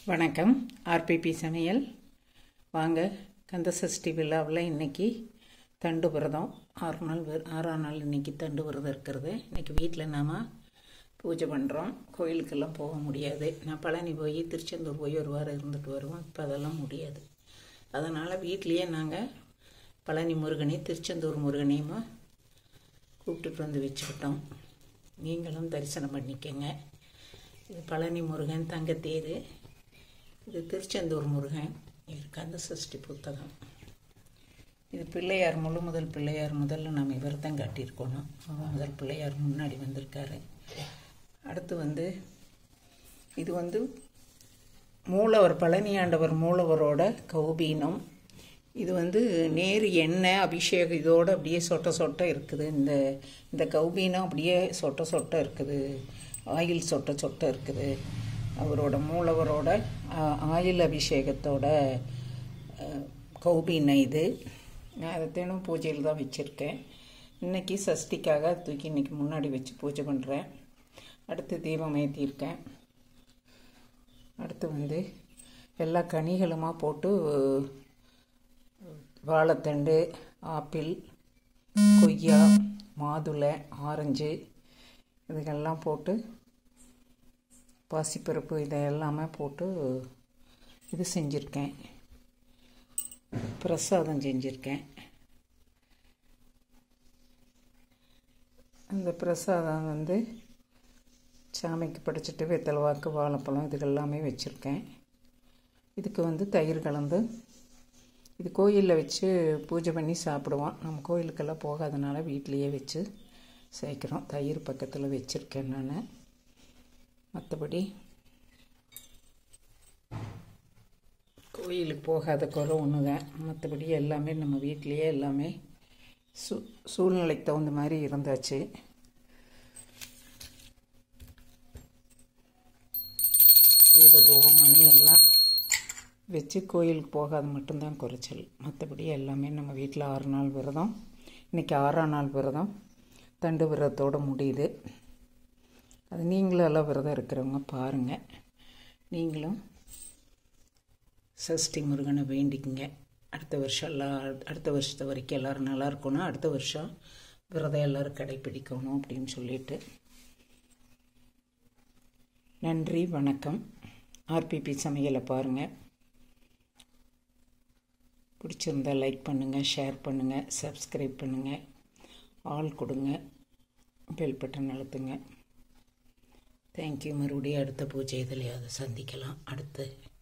வணக்கம் ஆர்பிபி சமையல் வாங்க கந்த சஷ்டி விழாவில் இன்னைக்கு தண்டு விரதம் ஆறு நாள் விர- ஆறாம் நாள் இன்னைக்கு தண்டு விரதம் இருக்கிறது இன்னைக்கு வீட்டில் நாம் பூஜை பண்ணுறோம் கோயிலுக்கெல்லாம் போக முடியாது நான் பழனி போய் திருச்செந்தூர் போய் ஒரு வாரம் இருந்துட்டு வருவோம் இப்போ அதெல்லாம் முடியாது அதனால் வீட்லேயே நாங்கள் பழனி முருகனை திருச்செந்தூர் முருகனையுமா கூப்பிட்டுட்டு வந்து வச்சுக்கிட்டோம் நீங்களும் தரிசனம் பண்ணிக்கங்க இது பழனி முருகன் தங்கத்தேரு இது திருச்செந்தூர் முருகன் இது கந்த சஷ்டி புத்தகம் இது பிள்ளையார் முழு முதல் பிள்ளையார் முதல்ல நாம் இவர் தான் காட்டியிருக்கணும் முழு முதல் பிள்ளையார் முன்னாடி வந்திருக்காரு அடுத்து வந்து இது வந்து மூலவர் பழனி ஆண்டவர் மூலவரோட கௌபீனம் இது வந்து நேரு எண்ணெய் அபிஷேகம் இதோட அப்படியே சொட்ட சொட்ட இருக்குது இந்த இந்த கௌபீனம் அப்படியே சொட்ட சொட்ட இருக்குது ஆயில் சொட்ட சொட்ட இருக்குது அவரோட மூலவரோட ஆ- ஆயில் அபிஷேகத்தோட அஹ், கௌபீனம் இது நான் அதை தினம் பூஜையில் தான் வச்சுருக்கேன் இன்னைக்கு சஷ்டிக்காக தூக்கி இன்னைக்கு முன்னாடி வச்சு பூஜை பண்ணுறேன் அடுத்து தீபம் ஏற்றியிருக்கேன் அடுத்து வந்து எல்லா கனிகளுமா போட்டு வாழைத்தண்டு ஆப்பிள் கொய்யா மாதுளை ஆரஞ்சு இதுகெல்லாம் போட்டு பாசிப்பருப்பு இதை எல்லாமே போட்டு இது செஞ்சுருக்கேன் பிரசாதம் செஞ்சுருக்கேன் அந்த பிரசாதம் வந்து சாமிக்கு படைச்சிட்டு வெத்தலை வாக்கு வாழைப்பழம் இது எல்லாமே வச்சுருக்கேன் இதுக்கு வந்து தயிர் கலந்து இது கோயிலில் வச்சு பூஜை பண்ணி சாப்பிடுவோம் நம்ம கோயிலுக்கெல்லாம் போகாதனால வீட்லேயே வச்சு சேர்க்குறோம் தயிர் பக்கத்தில் வச்சுருக்கேன் நான் மற்றபடி கோயிலுக்கு போகாத குறை ஒன்று தான் மற்றபடி எல்லாமே நம்ம வீட்லேயே எல்லாமே சூ சூழ்நிலைக்கு தகுந்த மாதிரி இருந்தாச்சு தீபதூபம் மணி எல்லாம் வச்சு கோயிலுக்கு போகாத மட்டும்தான் குறைச்சல் மற்றபடி எல்லாமே நம்ம வீட்டில் ஆறு நாள் விரதம் இன்றைக்கி ஆறாம் நாள் விரதம் தண்டு விரதத்தோடு முடியுது அது நீங்களும் எல்லாம் விரதம் இருக்கிறவங்க பாருங்கள் நீங்களும் சஷ்டி முருகனை வேண்டிக்குங்க அடுத்த வருஷம் எல்லாம் அடுத்த வருஷத்தை வரைக்கும் எல்லோரும் நல்லா இருக்கணும் அடுத்த வருஷம் விரதம் எல்லோரும் கடைப்பிடிக்கணும் அப்படின்னு சொல்லிட்டு நன்றி வணக்கம் ஆர்பிபி சமையலை பாருங்கள் பிடிச்சிருந்தா லைக் பண்ணுங்கள் ஷேர் பண்ணுங்கள் சப்ஸ்கிரைப் பண்ணுங்கள் ஆல் கொடுங்க பெல் பட்டன் அழுத்துங்க தேங்க்யூ மறுபடியும் அடுத்த பூஜை இதிலையாவது சந்திக்கலாம் அடுத்து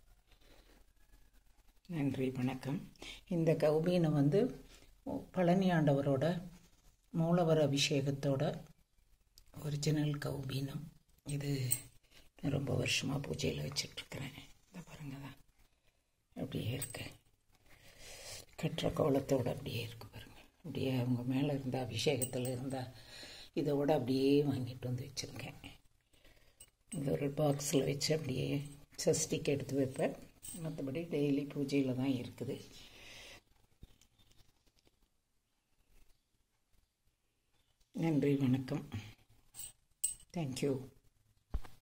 நன்றி வணக்கம் இந்த கௌபீனம் வந்து பழனி ஆண்டவரோட மூலவர் அபிஷேகத்தோட ஒரிஜினல் கௌபீனம் இது நான் ரொம்ப வருஷமாக பூஜையில் வச்சிட்ருக்கிறேன் இந்த பாருங்க தான் அப்படியே இருக்கு கட்டுற கோலத்தோட அப்படியே இருக்கு பாருங்க அப்படியே அவங்க மேலே இருந்த அபிஷேகத்தில் இருந்த இதோட அப்படியே வாங்கிட்டு வந்து வச்சுருக்கேன் இந்த ஒரு பாக்ஸில் வச்சு அப்படியே சஷ்டிக்கு எடுத்து வைப்பேன் மற்றபடி டெய்லி பூஜையில் தான் இருக்குது நன்றி வணக்கம் தேங்க்யூ